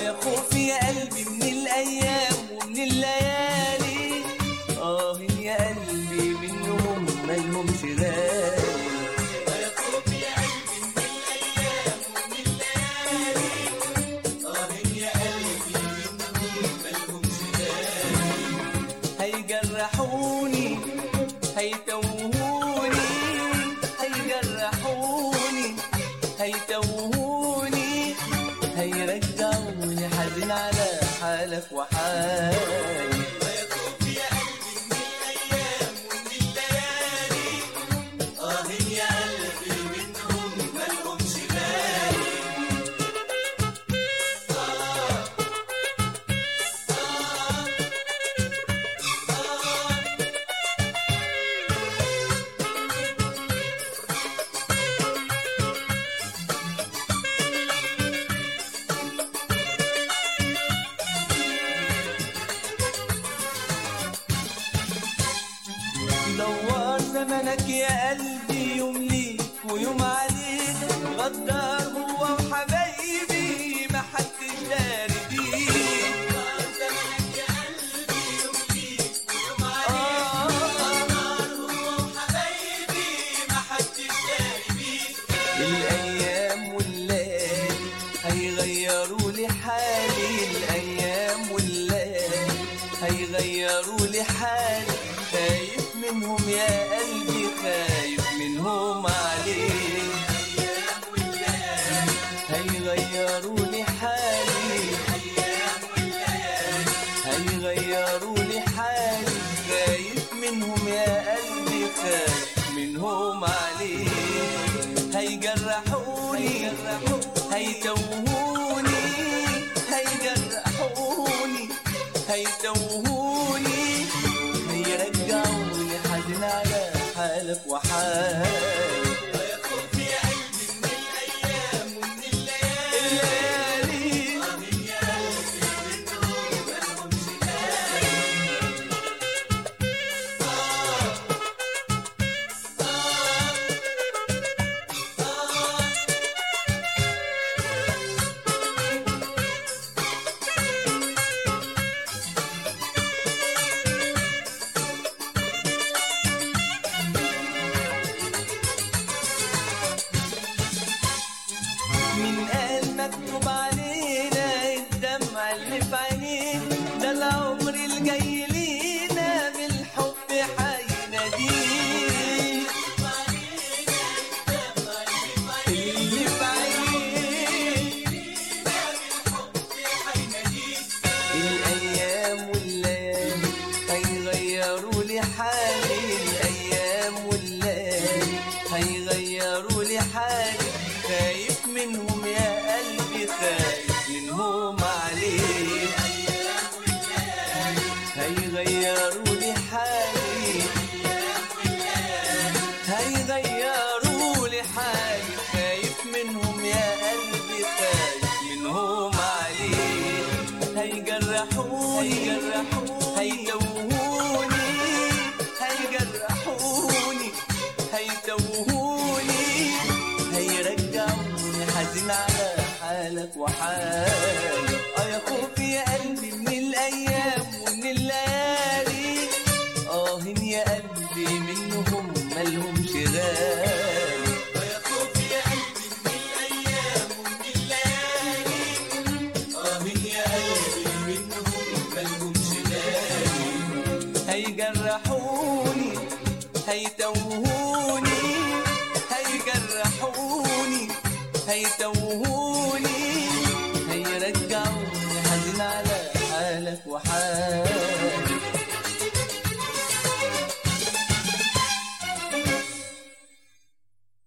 يا خوفي يا قلبي من الايام ومن الليالي اه يا قلبي منهم مالهمش غالي يا خوفي يا قلبي من الايام ومن الليالي اه يا قلبي منهم مالهمش غالي هيجرحوني هيتوهوني هيجرحوني هيتوهوني هيرجعوني حزين على حالك وحالي آه يا قلبي منهم مالهمش غالي دوار زمنك يا قلبي يوم ليك ويوم عليك غدار هو وحبايبي ما حدش داري بيه دوار زمنك يا قلبي يوم ليك ويوم عليك غدار هو وحبايبي ما حدش داري بيه الايام والليالي هيغيروا لي حالي الايام والليالي هيغيروا لي حالي خايف منهم يا قلبي خايف منهم عليك هيغيروا لي حالي هيغيروا لي حالي خايف منهم يا قلبي خايف منهم عليك هيجرحوني هيتوهوني هيجرحوني هيتوهوني هيرجعوني حزين على حالك وحالي يا خوفي يا قلبي من الايام ومن الليالي من قال مكتوب علينا الدمع اللي في عينيك ده العمر الجاي لينا بالحب حيناديك اللي في عينيك الايام والليالي هيغيروا لي حالي الايام والليالي هيغيروا لي حالي خايف منهم يا قلبي خايف منهم عليك هيغيروا لي حالي هيغيروا لي حالي خايف منهم يا قلبي خايف منهم عليك هيجرحوني هيتوهوني هيجرحوني هيتوهوني هيرجعوني حزين على حالك وحالي اه يا خوفي يا قلبي من الايام ومن الليالي اه يا قلبي منهم مالهمش غالي اه يا خوفي يا قلبي من الايام ومن الليالي اه يا قلبي منهم مالهمش غالي هيجرحوني هيتوهوني